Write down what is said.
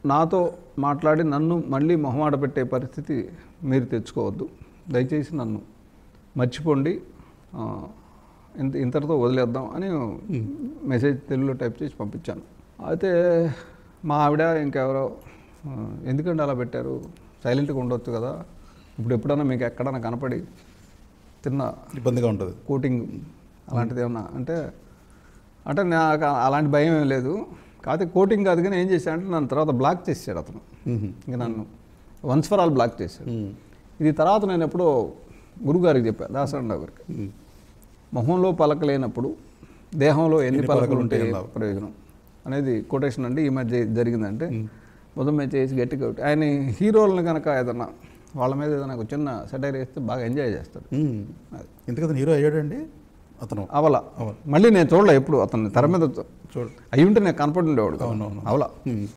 నాతో మాట్లాడి నన్ను మళ్ళీ మొహమాట పెట్టే పరిస్థితి మీరు తెచ్చుకోవద్దు దయచేసి నన్ను మర్చిపోండి ఆ, ఇంత ఇంతటితో వదిలేద్దాం అని మెసేజ్ తెలుగులో టైప్ చేసి పంపించాను అయితే మా ఆవిడ ఇంకెవరో ఆ, ఎందుకంటే అలా పెట్టారు సైలెంట్గా ఉండొచ్చు కదా ఇప్పుడు ఎప్పుడన్నా మీకు ఎక్కడన్నా కనపడి తిన్న ఇబ్బందిగా ఉంటుంది కోటింగ్ అలాంటిది ఏమన్నా అంటే అంటే నాకు అలాంటి భయం ఏం లేదు కాకపోతే కోటింగ్ కాదు కానీ ఏం చేశాడంటే నన్ను తర్వాత బ్లాక్ చేసాడు అతను ఇంక నన్ను వన్స్ ఫర్ ఆల్ బ్లాక్ చేశాడు ఇది తర్వాత నేను ఎప్పుడో గురుగారికి చెప్పాను దాసరంరావు గారికి మొహంలో పలక లేనప్పుడు దేహంలో ఎన్ని ఎన్ని పలకలు పలకలు ఉంటే ఉంటాయి అన్నావు. ప్రయోజనం అనేది కొటేషన్ అండి ఈ మధ్య జరిగిందంటే మొదటి మీద చేసి గట్టిగా కొట్టి ఆయన హీరోలను కనుక ఏదన్నా వాళ్ళ మీద ఏదైనా ఒక చిన్న సెటైర్ వేస్తే బాగా ఎంజాయ్ చేస్తాడు అది. ఎందుకు అతను హీరో అయ్యాడండి అతను అవల మళ్ళీ నేను చూడలే ఎప్పుడు అతన్ని తెర మీద చూడు అయ్యి ఉంటే నేను కనపడి ఉండేవాడు అవునవును. అవల ఉమ్.